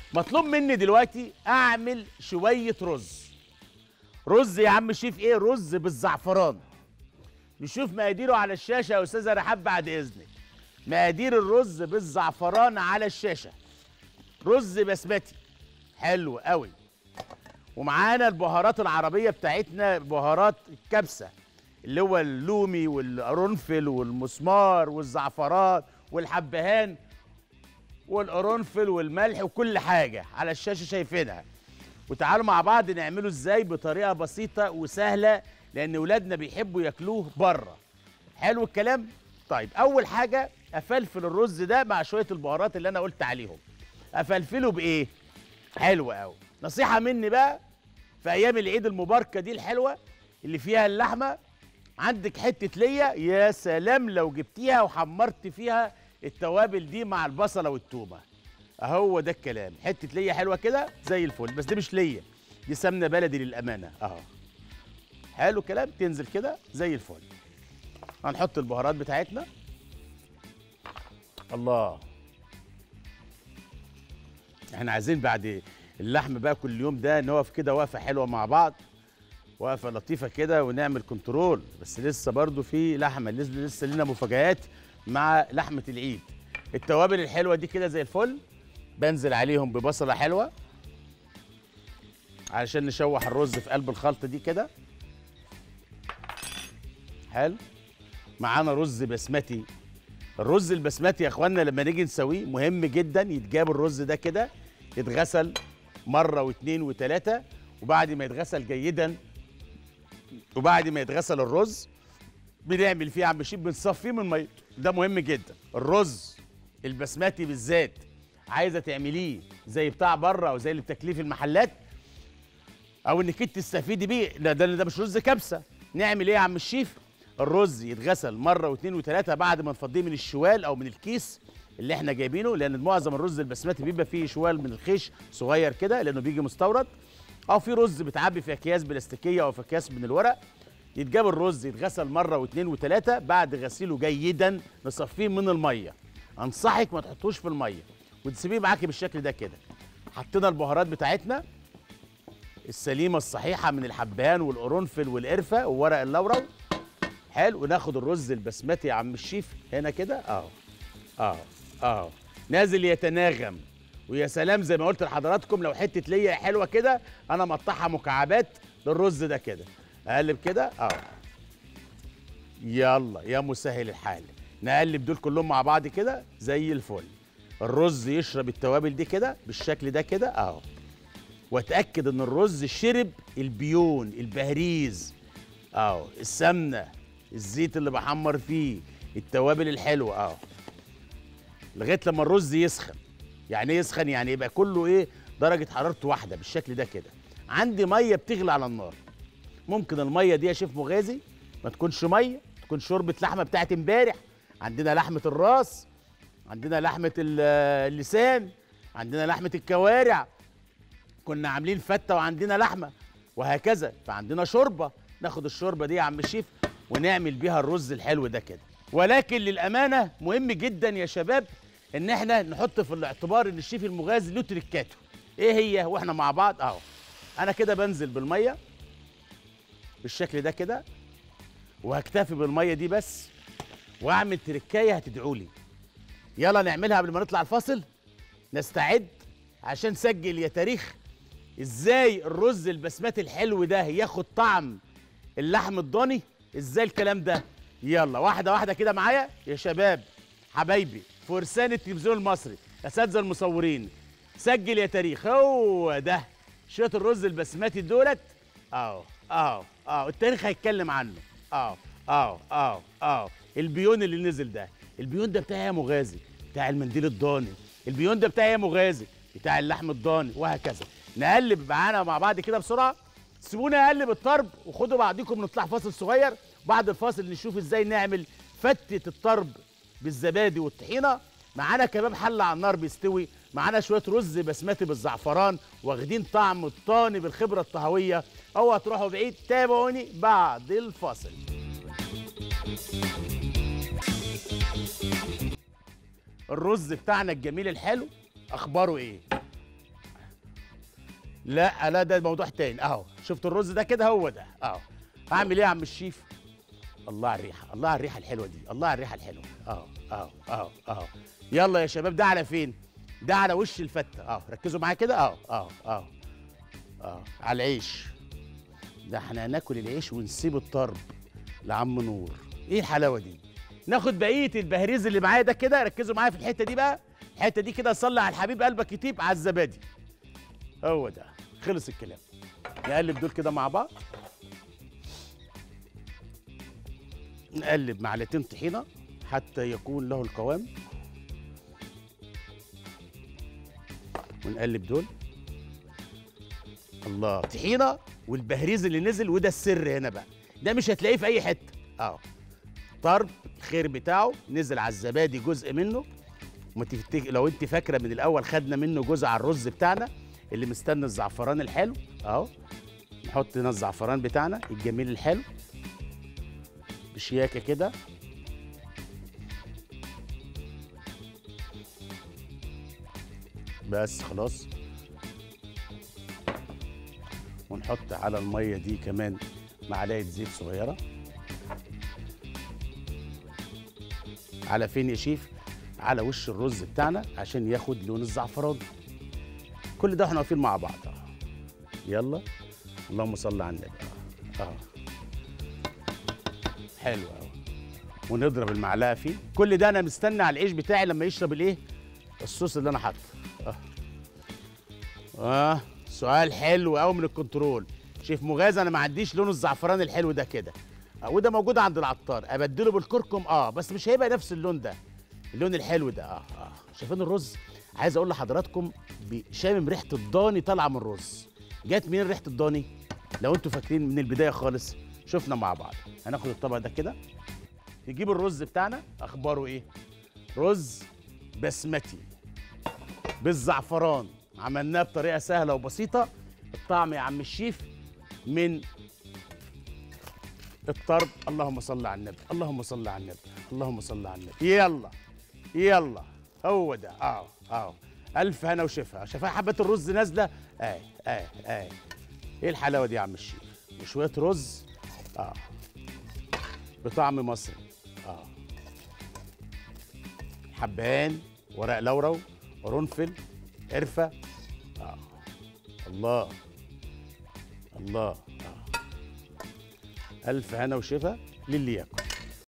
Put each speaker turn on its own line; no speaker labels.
مطلوب مني دلوقتي اعمل شويه رز رز يا عم شيف ايه رز بالزعفران نشوف مقاديره على الشاشه يا استاذه رحاب بعد اذنك مقادير الرز بالزعفران على الشاشه رز بسمتي حلو قوي ومعانا البهارات العربيه بتاعتنا بهارات الكبسه اللي هو اللومي والقرنفل والمسمار والزعفران والحبهان والقرنفل والملح وكل حاجه على الشاشه شايفينها وتعالوا مع بعض نعمله ازاي بطريقه بسيطه وسهله لان ولادنا بيحبوا ياكلوه بره حلو الكلام طيب اول حاجه افلفل الرز ده مع شويه البهارات اللي انا قلت عليهم افلفله بايه حلو قوي نصيحه مني بقى في ايام العيد المباركه دي الحلوه اللي فيها اللحمه عندك حته ليا يا سلام لو جبتيها وحمرت فيها التوابل دي مع البصله والتومه اهو ده الكلام حته ليا حلوه كده زي الفل بس دي مش ليا دي سمنه بلدي للامانه اهو حلو الكلام تنزل كده زي الفل هنحط البهارات بتاعتنا الله احنا عايزين بعد اللحم بقى كل يوم ده نقف كده وقفه حلوه مع بعض وقفه لطيفه كده ونعمل كنترول بس لسه برضو في لحمه لسه لسه لنا مفاجآت مع لحمه العيد التوابل الحلوه دي كده زي الفل بنزل عليهم ببصله حلوه علشان نشوح الرز في قلب الخلطه دي كده حلو معانا رز بسمتي الرز البسمتي يا اخوانا لما نيجي نسويه مهم جدا يتجاب الرز ده كده يتغسل مره واثنين وثلاثه وبعد ما يتغسل جيدا وبعد ما يتغسل الرز بنعمل فيه عم شيب بنصفيه من ميه ده مهم جدا الرز البسمتي بالذات عايزه تعمليه زي بتاع بره او زي اللي بتاكليه في المحلات او انك انت تستفيدي بيه لا ده ده مش رز كبسه نعمل ايه يا عم الشيف الرز يتغسل مره واثنين وثلاثه بعد ما نفضيه من الشوال او من الكيس اللي احنا جايبينه لان معظم الرز البسمتي بيبقى فيه شوال من الخيش صغير كده لانه بيجي مستورد او في رز بتعبي في اكياس بلاستيكيه او في اكياس من الورق يتجاب الرز يتغسل مره واثنين وثلاثه بعد غسيله جيدا نصفيه من الميه انصحك ما تحطوش في الميه وتسيبيه معاكي بالشكل ده كده حطينا البهارات بتاعتنا السليمه الصحيحه من الحبهان والقرنفل والقرفه وورق اللورا حلو وناخد الرز البسمتي يا عم الشيف هنا كده اهو اهو اهو نازل يتناغم ويا سلام زي ما قلت لحضراتكم لو حته ليا حلوه كده انا مقطعها مكعبات للرز ده كده اقلب كده اهو يلا يا مسهل الحال نقلب دول كلهم مع بعض كده زي الفل الرز يشرب التوابل دي كده بالشكل ده كده اهو واتاكد ان الرز شرب البيون البهريز اهو السمنه الزيت اللي بحمر فيه التوابل الحلوه اهو لغايه لما الرز يسخن يعني ايه يسخن يعني يبقى كله ايه درجه حرارته واحده بالشكل ده كده عندي ميه بتغلي على النار ممكن الميه دي يا شيف مغازي ما تكونش ميه تكون شوربه لحمه بتاعت امبارح عندنا لحمه الراس عندنا لحمه ال- اللسان عندنا لحمه الكوارع كنا عاملين فته وعندنا لحمه وهكذا فعندنا شوربه ناخد الشوربه دي يا عم الشيف ونعمل بيها الرز الحلو ده كده ولكن للامانه مهم جدا يا شباب ان احنا نحط في الاعتبار ان الشيف المغازي له تريكاته ايه هي واحنا مع بعض اهو انا كده بنزل بالميه بالشكل ده كده وهكتفي بالميه دي بس واعمل تركايه هتدعوا لي يلا نعملها قبل ما نطلع الفاصل نستعد عشان نسجل يا تاريخ ازاي الرز البسمتي الحلو ده ياخد طعم اللحم الضاني ازاي الكلام ده يلا واحده واحده كده معايا يا شباب حبايبي فرسان التلفزيون المصري اساتذه المصورين سجل يا تاريخ هو ده شويه الرز البسمتي دولت اهو اهو اهو التاريخ هيتكلم عنه اهو اهو اهو اهو البيون اللي نزل ده البيون ده بتاعي يا مغازي بتاع المنديل الضاني البيون ده بتاعي يا مغازي بتاع اللحم الضاني وهكذا نقلب معانا مع بعض كده بسرعه سيبوني اقلب الطرب وخدوا بعضكم نطلع فاصل صغير بعد الفاصل نشوف ازاي نعمل فتة الطرب بالزبادي والطحينه معانا كباب حله على النار بيستوي معانا شويه رز بسمتي بالزعفران واخدين طعم الطاني بالخبره الطهويه اوعى تروحوا بعيد تابعوني بعد الفاصل الرز بتاعنا الجميل الحلو اخباره ايه لا لا ده موضوع تاني اهو شفت الرز ده كده هو ده اهو اعمل ايه يا عم الشيف الله على الريحه الله على الريحه الحلوه دي الله على الريحه الحلوه اهو اهو اهو اهو يلا يا شباب ده على فين ده على وش الفته اهو ركزوا معايا كده اهو اهو اهو اهو على العيش ده احنا هناكل العيش ونسيب الطرب لعم نور ايه الحلاوه دي ناخد بقيه البهريز اللي معايا ده كده ركزوا معايا في الحته دي بقى الحته دي كده صلي على الحبيب قلبك يطيب على الزبادي هو ده خلص الكلام نقلب دول كده مع بعض نقلب معلقتين طحينه حتى يكون له القوام ونقلب دول الله طحينه والبهريز اللي نزل وده السر هنا بقى ده مش هتلاقيه في اي حته اه طرب الخير بتاعه نزل على الزبادي جزء منه وما تفتك... لو انت فاكره من الاول خدنا منه جزء على الرز بتاعنا اللي مستني الزعفران الحلو اهو نحط هنا الزعفران بتاعنا الجميل الحلو بشياكه كده بس خلاص ونحط على الميه دي كمان معلقه زيت صغيره على فين يا شيف على وش الرز بتاعنا عشان ياخد لون الزعفران كل ده احنا واقفين مع بعض أهو. يلا اللهم صل على النبي اه اه حلو قوي ونضرب المعلقه فيه كل ده انا مستني على العيش بتاعي لما يشرب الايه الصوص اللي انا حاطه اه اه سؤال حلو قوي من الكنترول شيف مغاز انا ما عنديش لون الزعفران الحلو ده كده آه وده موجود عند العطار ابدله بالكركم اه بس مش هيبقى نفس اللون ده اللون الحلو ده اه اه شايفين الرز عايز اقول لحضراتكم شامم ريحه الضاني طالعه من الرز جت منين ريحه الضاني لو انتوا فاكرين من البدايه خالص شفنا مع بعض هناخد الطبق ده كده نجيب الرز بتاعنا اخباره ايه رز بسمتي بالزعفران عملناه بطريقه سهله وبسيطه الطعم يا عم الشيف من الطرب اللهم صل على النبي اللهم صل على النبي اللهم صل على النبي يلا يلا هو ده اه اه الف هنا وشفا شايفها حبه الرز نازله اه اه اه ايه الحلاوه دي يا عم الشيف وشويه رز اه بطعم مصري اه حبهان ورق لورو قرنفل قرفه اه الله الله آه. الف هنا وشفا للي ياكل